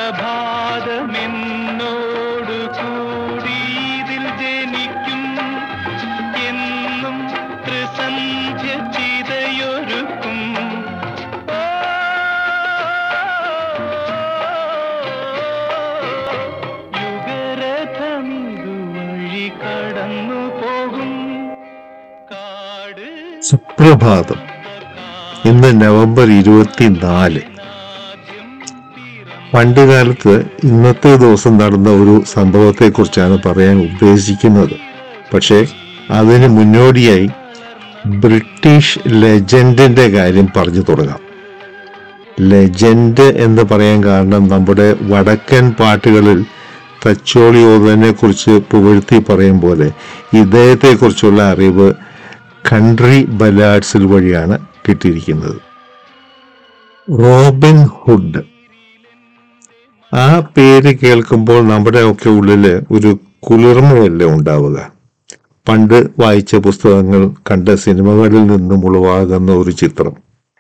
സുപ്രഭാതമെന്നോട് കൂടി ഇതിൽ ജനിക്കും എന്നും ത്രിസന്ധ്യ ചിതയൊരുക്കും ഓ, യുഗരഥമിതുവഴി കടന്നു പോകും കാട് സുപ്രഭാതം ഇന്ന് നവംബർ ഇരുപത്തിനാല് പണ്ട് കാലത്ത് ഇന്നത്തെ ദിവസം നടന്ന ഒരു സംഭവത്തെക്കുറിച്ചാണ് പറയാൻ ഉദ്ദേശിക്കുന്നത് പക്ഷേ അതിന് മുന്നോടിയായി ബ്രിട്ടീഷ് ലെജൻഡിന്റെ കാര്യം പറഞ്ഞു തുടങ്ങാം ലെജൻഡ് എന്ന് പറയാൻ കാരണം നമ്മുടെ വടക്കൻ പാട്ടുകളിൽ തച്ചോളി ഓതനെ കുറിച്ച് പുകഴ്ത്തി പറയും പോലെ ഇദ്ദേഹത്തെക്കുറിച്ചുള്ള അറിവ് കൺട്രി ബലാഡ്സിൽ വഴിയാണ് കിട്ടിയിരിക്കുന്നത് റോബിൻ ഹുഡ് ആ പേര് കേൾക്കുമ്പോൾ നമ്മുടെ ഒക്കെ ഉള്ളില് ഒരു കുളിർമയല്ലേ ഉണ്ടാവുക പണ്ട് വായിച്ച പുസ്തകങ്ങൾ കണ്ട സിനിമകളിൽ നിന്നും ഉളവാകുന്ന ഒരു ചിത്രം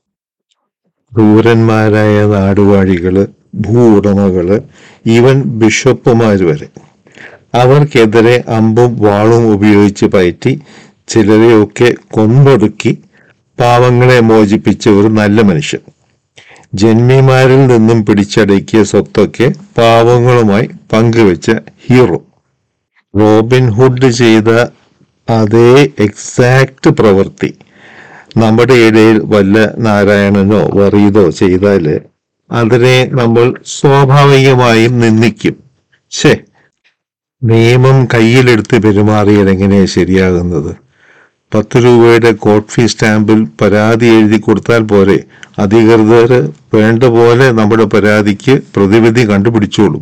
ക്രൂരന്മാരായ നാടുവാഴികള് ഭൂ ഉടമകള് ഈവൻ ബിഷപ്പുമാർ വരെ അവർക്കെതിരെ അമ്പും വാളും ഉപയോഗിച്ച് പയറ്റി ചിലരെയൊക്കെ കൊന്നൊടുക്കി പാവങ്ങളെ മോചിപ്പിച്ച ഒരു നല്ല മനുഷ്യൻ ജന്മിമാരിൽ നിന്നും പിടിച്ചടക്കിയ സ്വത്തൊക്കെ പാവങ്ങളുമായി പങ്കുവെച്ച ഹീറോ റോബിൻ ഹുഡ് ചെയ്ത അതേ എക്സാക്ട് പ്രവൃത്തി നമ്മുടെ ഇടയിൽ വല്ല നാരായണനോ വറീതോ ചെയ്താല് അതിനെ നമ്മൾ സ്വാഭാവികമായും നിന്ദിക്കും ശേ നിയമം കയ്യിലെടുത്ത് പെരുമാറിയാൽ എങ്ങനെയാ ശരിയാകുന്നത് പത്ത് രൂപയുടെ കോട്ട് ഫീ സ്റ്റാമ്പിൽ പരാതി എഴുതി കൊടുത്താൽ പോരെ അധികൃതർ വേണ്ട പോലെ നമ്മുടെ പരാതിക്ക് പ്രതിവിധി കണ്ടുപിടിച്ചോളും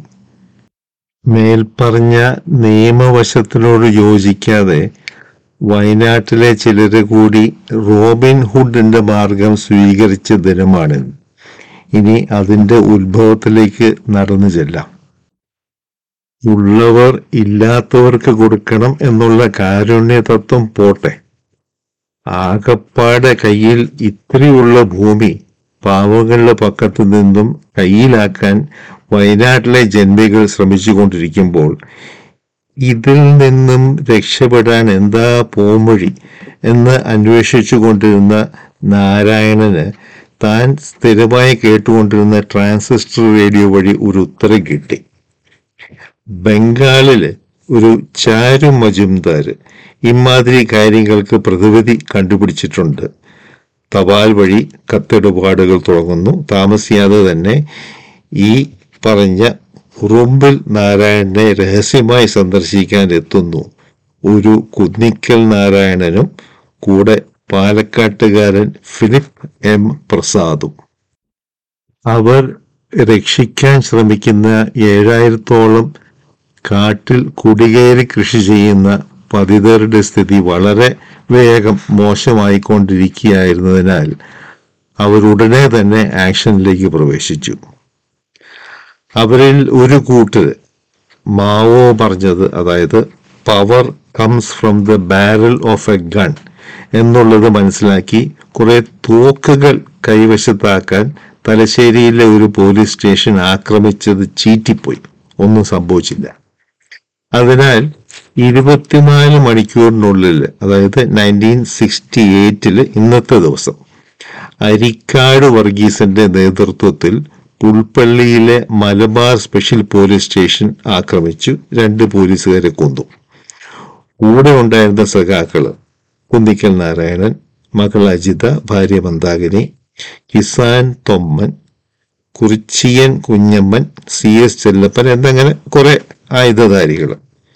മേൽപ്പറഞ്ഞ നിയമവശത്തിനോട് യോജിക്കാതെ വയനാട്ടിലെ ചിലര് കൂടി റോബിൻ ഹുഡിന്റെ മാർഗം സ്വീകരിച്ച ദിനമാണ് ഇനി അതിന്റെ ഉത്ഭവത്തിലേക്ക് നടന്നു ചെല്ലാം ഉള്ളവർ ഇല്ലാത്തവർക്ക് കൊടുക്കണം എന്നുള്ള കാരുണ്യ തത്വം പോട്ടെ ആകപ്പാടെ കയ്യിൽ ഇത്രയുള്ള ഭൂമി പാവങ്ങളുടെ പക്കത്തു നിന്നും കയ്യിലാക്കാൻ വയനാട്ടിലെ ജന്മികൾ ശ്രമിച്ചുകൊണ്ടിരിക്കുമ്പോൾ ഇതിൽ നിന്നും രക്ഷപ്പെടാൻ എന്താ പോംവഴി എന്ന് അന്വേഷിച്ചു കൊണ്ടിരുന്ന നാരായണന് താൻ സ്ഥിരമായി കേട്ടുകൊണ്ടിരുന്ന ട്രാൻസിസ്റ്റർ റേഡിയോ വഴി ഒരു ഉത്തരം കിട്ടി ബംഗാളില് ഒരു ചാരു മജുംദാർ ഇമാതിരി കാര്യങ്ങൾക്ക് പ്രതിവിധി കണ്ടുപിടിച്ചിട്ടുണ്ട് തപാൽ വഴി കത്തിടപാടുകൾ തുടങ്ങുന്നു താമസിയാതെ തന്നെ ഈ പറഞ്ഞ ഉറുമ്പിൽ നാരായണനെ രഹസ്യമായി സന്ദർശിക്കാൻ എത്തുന്നു ഒരു കുന്നിക്കൽ നാരായണനും കൂടെ പാലക്കാട്ടുകാരൻ ഫിലിപ്പ് എം പ്രസാദും അവർ രക്ഷിക്കാൻ ശ്രമിക്കുന്ന ഏഴായിരത്തോളം കാട്ടിൽ കുടികയറി കൃഷി ചെയ്യുന്ന പതിതരുടെ സ്ഥിതി വളരെ വേഗം മോശമായിക്കൊണ്ടിരിക്കുകയായിരുന്നതിനാൽ അവർ ഉടനെ തന്നെ ആക്ഷനിലേക്ക് പ്രവേശിച്ചു അവരിൽ ഒരു കൂട്ടര് മാവോ പറഞ്ഞത് അതായത് power comes from the barrel of a gun എന്നുള്ളത് മനസ്സിലാക്കി കുറെ തോക്കുകൾ കൈവശത്താക്കാൻ തലശ്ശേരിയിലെ ഒരു പോലീസ് സ്റ്റേഷൻ ആക്രമിച്ചത് ചീറ്റിപ്പോയി ഒന്നും സംഭവിച്ചില്ല അതിനാൽ ഇരുപത്തിനാല് മണിക്കൂറിനുള്ളിൽ അതായത് നയൻറ്റീൻ സിക്സ്റ്റി എയ്റ്റില് ഇന്നത്തെ ദിവസം അരിക്കാട് വർഗീസിന്റെ നേതൃത്വത്തിൽ പുൽപ്പള്ളിയിലെ മലബാർ സ്പെഷ്യൽ പോലീസ് സ്റ്റേഷൻ ആക്രമിച്ചു രണ്ട് പോലീസുകാരെ കൊന്നു കൂടെ ഉണ്ടായിരുന്ന സഖാക്കള് കുന്നിക്കൽ നാരായണൻ മകൾ അജിത ഭാര്യ മന്ദാകിനി കിസാൻ തൊമ്മൻ കുറിച്ചിയൻ കുഞ്ഞമ്മൻ സി എസ് ചെല്ലപ്പൻ എന്നങ്ങനെ കുറെ ആയുധധാരികൾ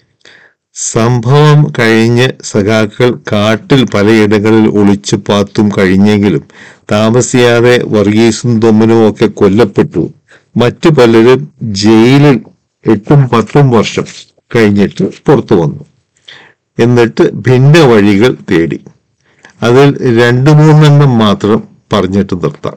സംഭവം കഴിഞ്ഞ് സഖാക്കൾ കാട്ടിൽ പലയിടങ്ങളിൽ ഒളിച്ചു പാത്തും കഴിഞ്ഞെങ്കിലും താമസിയാതെ വർഗീസും തൊമ്മനും ഒക്കെ കൊല്ലപ്പെട്ടു മറ്റു പലരും ജയിലിൽ എട്ടും പത്തും വർഷം കഴിഞ്ഞിട്ട് പുറത്തു വന്നു എന്നിട്ട് ഭിന്ന വഴികൾ തേടി അതിൽ രണ്ടു മൂന്നെണ്ണം മാത്രം പറഞ്ഞിട്ട് നിർത്താം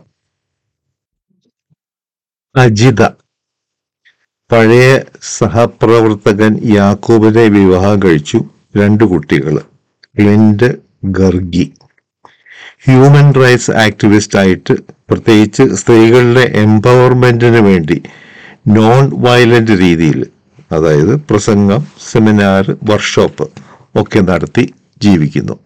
അജിത പഴയ സഹപ്രവർത്തകൻ യാക്കൂബിനെ വിവാഹം കഴിച്ചു രണ്ടു കുട്ടികൾ Clint Gargi human rights activist ആയിട്ട് പ്രത്യേകിച്ച് സ്ത്രീകളുടെ എംപവർമെന്റിന് വേണ്ടി നോൺ വയലന്റ് രീതിയിൽ അതായത് പ്രസംഗം സെമിനാർ വർക്ക്ഷോപ്പ് ഒക്കെ നടത്തി ജീവിക്കുന്നു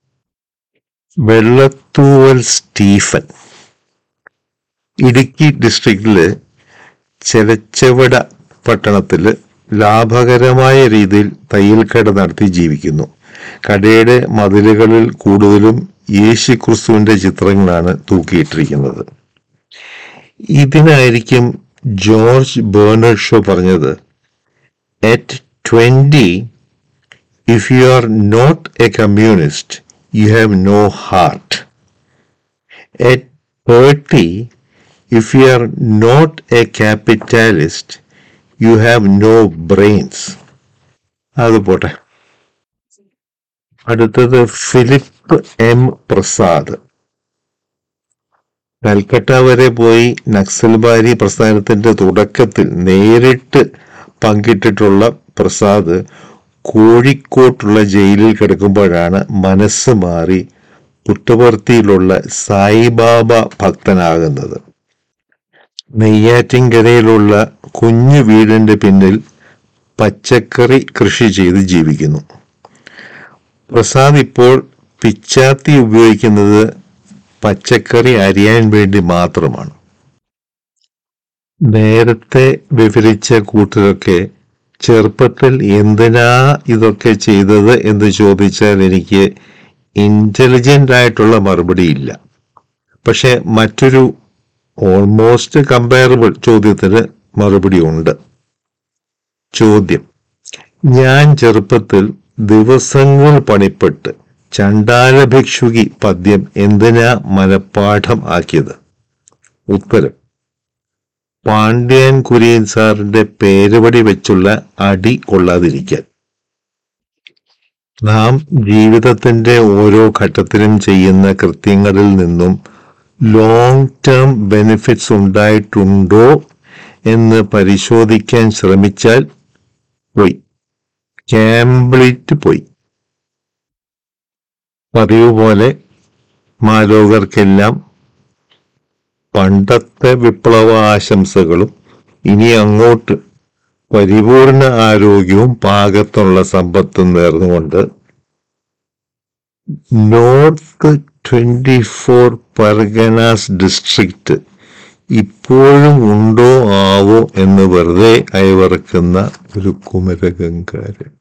വെള്ളത്തൂവൽ സ്റ്റീഫൻ ഇടുക്കി ഡിസ്ട്രിക്റ്റില് ചെലച്ചവട പട്ടണത്തില് ലാഭകരമായ രീതിയിൽ തയ്യൽ കട നടത്തി ജീവിക്കുന്നു കടയുടെ മതിലുകളിൽ കൂടുതലും യേശു ക്രിസ്തുവിന്റെ ചിത്രങ്ങളാണ് തൂക്കിയിട്ടിരിക്കുന്നത് ഇതിനായിരിക്കും ജോർജ് ബേർണഡ് ഷോ പറഞ്ഞത് at twenty if you are not a communist you have no heart at thirty if you are not a capitalist you have no brains അത് പോട്ടെ അടുത്തത് ഫിലിപ്പ് എം പ്രസാദ് കൽക്കട്ട വരെ പോയി നക്സൽബാരി പ്രസ്ഥാനത്തിന്റെ തുടക്കത്തിൽ നേരിട്ട് പങ്കിട്ടിട്ടുള്ള പ്രസാദ് കോഴിക്കോട്ടുള്ള ജയിലിൽ കിടക്കുമ്പോഴാണ് മനസ്സ് മാറി പുട്ടപർത്തിയിലുള്ള സായിബാബ ഭക്തനാകുന്നത് നെയ്യാറ്റിൻകരയിലുള്ള കുഞ്ഞു വീടിന്റെ പിന്നിൽ പച്ചക്കറി കൃഷി ചെയ്ത് ജീവിക്കുന്നു പ്രസാദ് ഇപ്പോൾ പിച്ചാത്തി ഉപയോഗിക്കുന്നത് പച്ചക്കറി അരിയാൻ വേണ്ടി മാത്രമാണ് നേരത്തെ വിവരിച്ച കൂട്ടരൊക്കെ ചെറുപ്പത്തിൽ എന്തിനാ ഇതൊക്കെ ചെയ്തത് എന്ന് ചോദിച്ചാൽ എനിക്ക് ഇന്റലിജന്റ് ആയിട്ടുള്ള മറുപടി ഇല്ല പക്ഷെ മറ്റൊരു ഓൾമോസ്റ്റ് കമ്പയറബിൾ ചോദ്യത്തിന് മറുപടി ഉണ്ട് ചോദ്യം ഞാൻ ചെറുപ്പത്തിൽ ദിവസങ്ങൾ പണിപ്പെട്ട് ചണ്ടാല ഭിക്ഷുകി പദ്യം എന്തിനാ മനപ്പാഠം ആക്കിയത് ഉത്തരം പാണ്ഡ്യൻ കുര്യൻ സാറിന്റെ പേരുപടി വെച്ചുള്ള അടി കൊള്ളാതിരിക്കാൻ നാം ജീവിതത്തിന്റെ ഓരോ ഘട്ടത്തിലും ചെയ്യുന്ന കൃത്യങ്ങളിൽ നിന്നും ലോങ് ടേം ബെനിഫിറ്റ്സ് ഉണ്ടായിട്ടുണ്ടോ എന്ന് പരിശോധിക്കാൻ ശ്രമിച്ചാൽ പോയി ക്യാമ്പിളിറ്റ് പോയി പതിവ് പോലെ മാലോകർക്കെല്ലാം പണ്ടത്തെ വിപ്ലവ ആശംസകളും ഇനി അങ്ങോട്ട് പരിപൂർണ ആരോഗ്യവും പാകത്തുള്ള സമ്പത്തും നേർന്നുകൊണ്ട് north twenty four Parganas district ഇപ്പോഴും ഉണ്ടോ ആവോ എന്ന് വെറുതെ അയവിറക്കുന്ന ഒരു കുമരകങ്കാരൻ